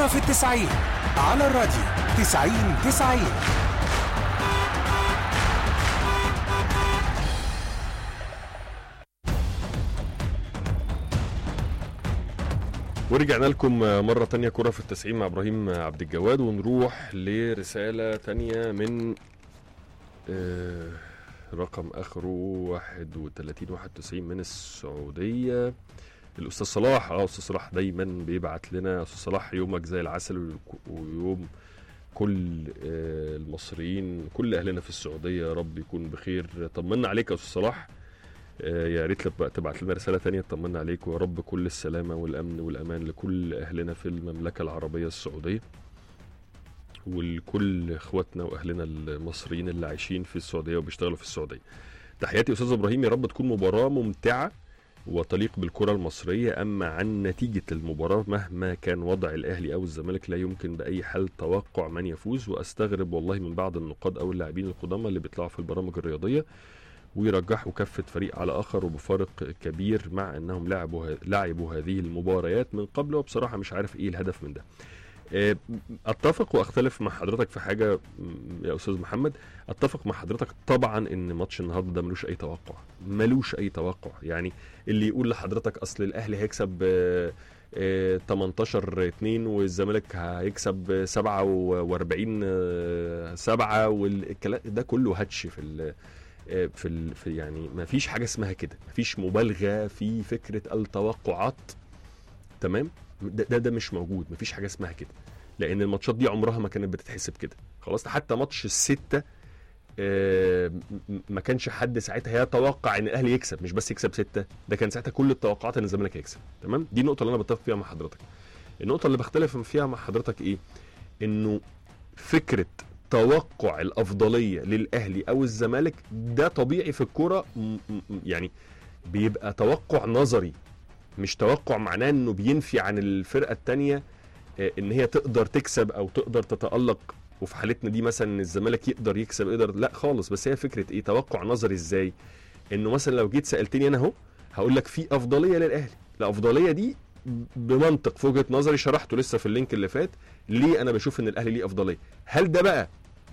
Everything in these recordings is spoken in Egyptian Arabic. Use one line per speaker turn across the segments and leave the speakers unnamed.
كرة في التسعين على الراديو تسعين تسعين
ورجعنا لكم مرة تانية كرة في التسعين مع إبراهيم عبد الجواد ونروح لرسالة تانية من آه، رقم آخره 31 91 من السعودية الأستاذ صلاح اه أستاذ صلاح دايما بيبعت لنا أستاذ صلاح يومك زي العسل ويك- ويوم كل آه، المصريين كل أهلنا في السعودية يا رب يكون بخير طمنا عليك يا أستاذ صلاح آه، يا ريت لك بقى تبعت لنا رساله تانية تطمنا عليك ويا رب كل السلامه والامن والامان لكل اهلنا في المملكه العربيه السعوديه ولكل اخواتنا واهلنا المصريين اللي عايشين في السعوديه وبيشتغلوا في السعوديه تحياتي استاذ ابراهيم يا رب تكون مباراه ممتعه وتليق بالكره المصريه اما عن نتيجه المباراه مهما كان وضع الاهلي او الزمالك لا يمكن باي حال توقع من يفوز واستغرب والله من بعض النقاد او اللاعبين القدامى اللي بيطلعوا في البرامج الرياضيه ويرجحوا كفة فريق على آخر وبفارق كبير مع أنهم لعبوا لعبوا هذه المباريات من قبل وبصراحة مش عارف إيه الهدف من ده آه، اتفق واختلف مع حضرتك في حاجه م، يا استاذ محمد اتفق مع حضرتك طبعا ان ماتش النهارده ده ملوش اي توقع ملوش اي توقع يعني اللي يقول لحضرتك اصل الاهلي هيكسب آه، آه، 18 2 والزمالك هيكسب 47 7 والكلام ده كله هتش في ال آه، في, ال... في يعني ما فيش حاجه اسمها كده ما فيش مبالغه في فكره التوقعات تمام ده, ده ده مش موجود ما فيش حاجه اسمها كده لان الماتشات دي عمرها ما كانت بتتحسب كده خلاص حتى ماتش الستة آه، م- ما كانش حد ساعتها يتوقع ان الاهلي يكسب مش بس يكسب ستة ده كان ساعتها كل التوقعات ان الزمالك هيكسب تمام دي النقطه اللي انا بتفق فيها مع حضرتك النقطه اللي بختلف فيها مع حضرتك ايه انه فكره توقع الافضليه للاهلي او الزمالك ده طبيعي في الكوره م- م- يعني بيبقى توقع نظري مش توقع معناه انه بينفي عن الفرقه الثانيه ان هي تقدر تكسب او تقدر تتالق وفي حالتنا دي مثلا ان الزمالك يقدر يكسب يقدر لا خالص بس هي فكره ايه توقع نظري ازاي انه مثلا لو جيت سالتني انا اهو هقول لك في افضليه للاهلي الافضليه دي بمنطق في وجهه نظري شرحته لسه في اللينك اللي فات ليه انا بشوف ان الاهلي ليه افضليه هل ده بقى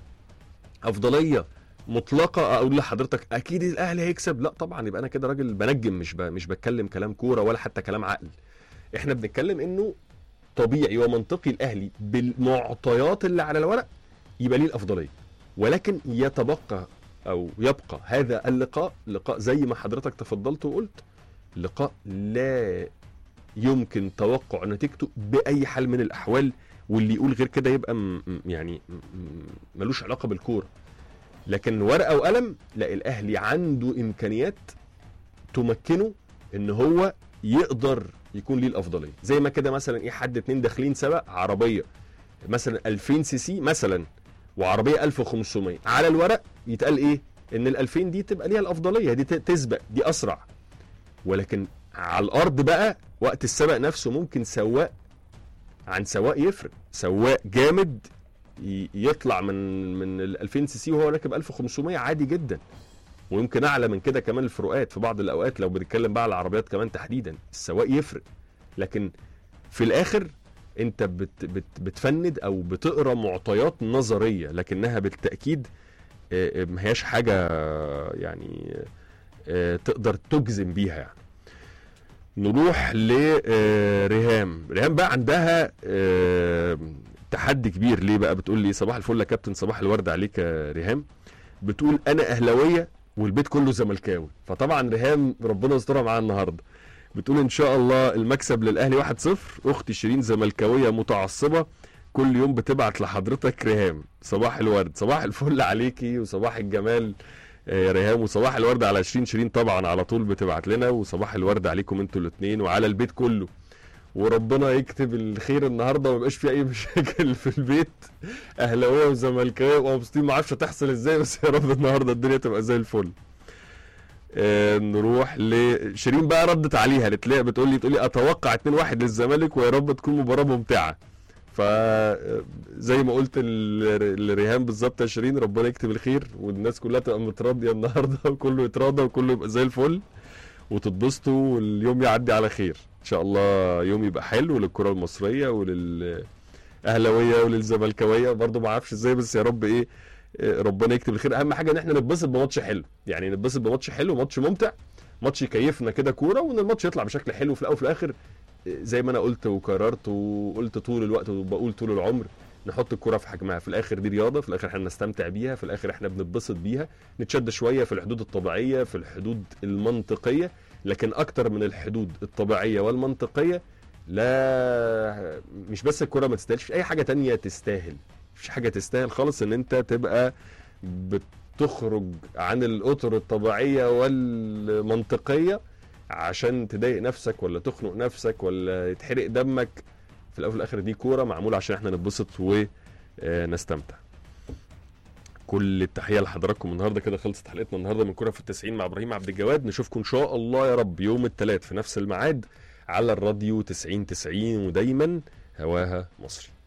افضليه مطلقه اقول لحضرتك اكيد الاهلي هيكسب لا طبعا يبقى انا كده راجل بنجم مش ب... مش بتكلم كلام كوره ولا حتى كلام عقل احنا بنتكلم انه طبيعي ومنطقي الاهلي بالمعطيات اللي على الورق يبقى ليه الافضليه ولكن يتبقى او يبقى هذا اللقاء لقاء زي ما حضرتك تفضلت وقلت لقاء لا يمكن توقع نتيجته باي حال من الاحوال واللي يقول غير كده يبقى م م- يعني م- م- ملوش علاقه بالكوره لكن ورقه وقلم لا الاهلي عنده امكانيات تمكنه ان هو يقدر يكون ليه الافضليه زي ما كده مثلا ايه حد اتنين داخلين سبق عربيه مثلا 2000 سي سي مثلا وعربيه 1500 على الورق يتقال ايه ان ال 2000 دي تبقى ليها الافضليه دي ت- تسبق دي اسرع ولكن على الارض بقى وقت السبق نفسه ممكن سواق عن سواق يفرق سواق جامد ي- يطلع من من ال 2000 سي سي وهو راكب 1500 عادي جدا ويمكن اعلى من كده كمان الفروقات في بعض الاوقات لو بنتكلم بقى على العربيات كمان تحديدا السواق يفرق لكن في الاخر انت بت بت بتفند او بتقرا معطيات نظريه لكنها بالتاكيد آه، آه، ما هياش حاجه يعني آه، تقدر تجزم بيها يعني نروح لريهام ريهام بقى عندها آه، تحدي كبير ليه بقى بتقول لي صباح الفل يا كابتن صباح الورد عليك يا ريهام بتقول انا اهلاويه والبيت كله زملكاوي فطبعا ريهام ربنا يسترها معاها النهارده بتقول ان شاء الله المكسب للاهلي 1-0 اختي شيرين زملكاويه متعصبه كل يوم بتبعت لحضرتك ريهام صباح الورد صباح الفل عليكي وصباح الجمال آه، يا ريهام وصباح الورد على شيرين شيرين طبعا على طول بتبعت لنا وصباح الورد عليكم انتوا الاثنين وعلى البيت كله وربنا يكتب الخير النهارده وما يبقاش في اي مشاكل في البيت اهلاويه وزملكاويه ومبسوطين ما اعرفش هتحصل ازاي بس يا رب النهارده الدنيا تبقى زي الفل آه نروح لشيرين بقى ردت عليها قالت لي بتقول لي بتقول لي اتوقع 2-1 للزمالك ويا رب تكون مباراه ممتعه ف زي ما قلت ل- لريهام بالظبط يا شيرين ربنا يكتب الخير والناس كلها تبقى متراضيه النهارده وكله يتراضى وكله يبقى زي الفل وتتبسطوا واليوم يعدي على خير ان شاء الله يوم يبقى حلو للكره المصريه ولل اهلاويه وللزملكاويه برضه ما اعرفش ازاي بس يا رب ايه آه، ربنا يكتب الخير اهم حاجه ان احنا نتبسط بماتش حلو يعني نتبسط بماتش حلو ماتش ممتع ماتش يكيفنا كده كوره وان الماتش يطلع بشكل حلو في الاول وفي الاخر آه، زي ما انا قلت وكررت وقلت طول الوقت وبقول طول العمر نحط الكرة في حجمها في الاخر دي رياضه في الاخر احنا نستمتع بيها في الاخر احنا بنتبسط بيها نتشد شويه في الحدود الطبيعيه في الحدود المنطقيه لكن اكتر من الحدود الطبيعيه والمنطقيه لا مش بس الكرة ما تستاهلش في اي حاجه تانية تستاهل مفيش حاجه تستاهل خالص ان انت تبقى بتخرج عن الاطر الطبيعيه والمنطقيه عشان تضايق نفسك ولا تخنق نفسك ولا يتحرق دمك في الاول وفي الاخر دي كوره معموله عشان احنا نتبسط ونستمتع كل التحيه لحضراتكم النهارده كده خلصت حلقتنا النهارده من كوره في التسعين مع ابراهيم عبد الجواد نشوفكم ان شاء الله يا رب يوم الثلاث في نفس الميعاد على الراديو 90 90 ودايما هواها مصري